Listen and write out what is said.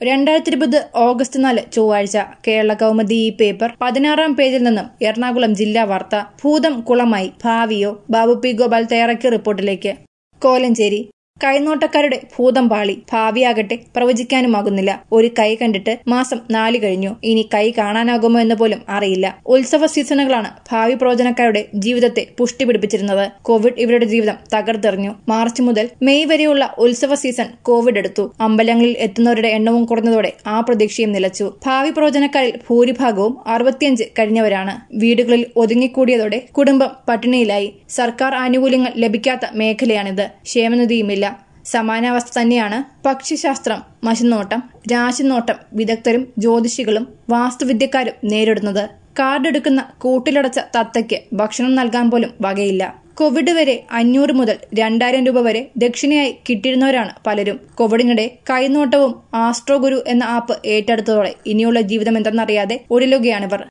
രണ്ടായിരത്തി ഇരുപത് ഓഗസ്റ്റ് നാല് ചൊവ്വാഴ്ച കേരള കൗമുദി ഈ പേപ്പർ പതിനാറാം പേജിൽ നിന്നും എറണാകുളം ജില്ലാ വാർത്ത ഭൂതം കുളമായി ഭാവിയോ ബാബു പി ഗോപാൽ തയ്യാറാക്കിയ റിപ്പോർട്ടിലേക്ക് കോലഞ്ചേരി കൈനോട്ടക്കാരുടെ ഭൂതം പാളി ഭാവിയാകട്ടെ പ്രവചിക്കാനുമാകുന്നില്ല ഒരു കൈ കണ്ടിട്ട് മാസം നാല് കഴിഞ്ഞു ഇനി കൈ കാണാനാകുമോ എന്ന് പോലും അറിയില്ല ഉത്സവ സീസണുകളാണ് ഭാവി പ്രവചനക്കാരുടെ ജീവിതത്തെ പുഷ്ടി പിടിപ്പിച്ചിരുന്നത് കോവിഡ് ഇവരുടെ ജീവിതം തകർത്തെറിഞ്ഞു മാർച്ച് മുതൽ മെയ് വരെയുള്ള ഉത്സവ സീസൺ കോവിഡ് എടുത്തു അമ്പലങ്ങളിൽ എത്തുന്നവരുടെ എണ്ണവും കുറഞ്ഞതോടെ ആ പ്രതീക്ഷയും നിലച്ചു ഭാവി പ്രവചനക്കാരിൽ ഭൂരിഭാഗവും അറുപത്തിയഞ്ച് കഴിഞ്ഞവരാണ് വീടുകളിൽ ഒതുങ്ങിക്കൂടിയതോടെ കുടുംബം പട്ടിണിയിലായി സർക്കാർ ആനുകൂല്യങ്ങൾ ലഭിക്കാത്ത മേഖലയാണിത് ക്ഷേമനിധിയുമില്ല സമാനാവസ്ഥ തന്നെയാണ് പക്ഷിശാസ്ത്രം മശിനോട്ടം രാശിനോട്ടം വിദഗ്ധരും ജ്യോതിഷികളും വാസ്തുവിദ്യക്കാരും നേരിടുന്നത് കാർഡ് എടുക്കുന്ന കൂട്ടിലടച്ച തത്തയ്ക്ക് ഭക്ഷണം നൽകാൻ പോലും വകയില്ല കോവിഡ് വരെ അഞ്ഞൂറ് മുതൽ രണ്ടായിരം രൂപ വരെ ദക്ഷിണയായി കിട്ടിയിരുന്നവരാണ് പലരും കോവിഡിനിടെ കൈനോട്ടവും ആസ്ട്രോ ഗുരു എന്ന ആപ്പ് ഏറ്റെടുത്തതോടെ ഇനിയുള്ള ജീവിതം എന്തെന്നറിയാതെ ഒടിലുകയാണിവർ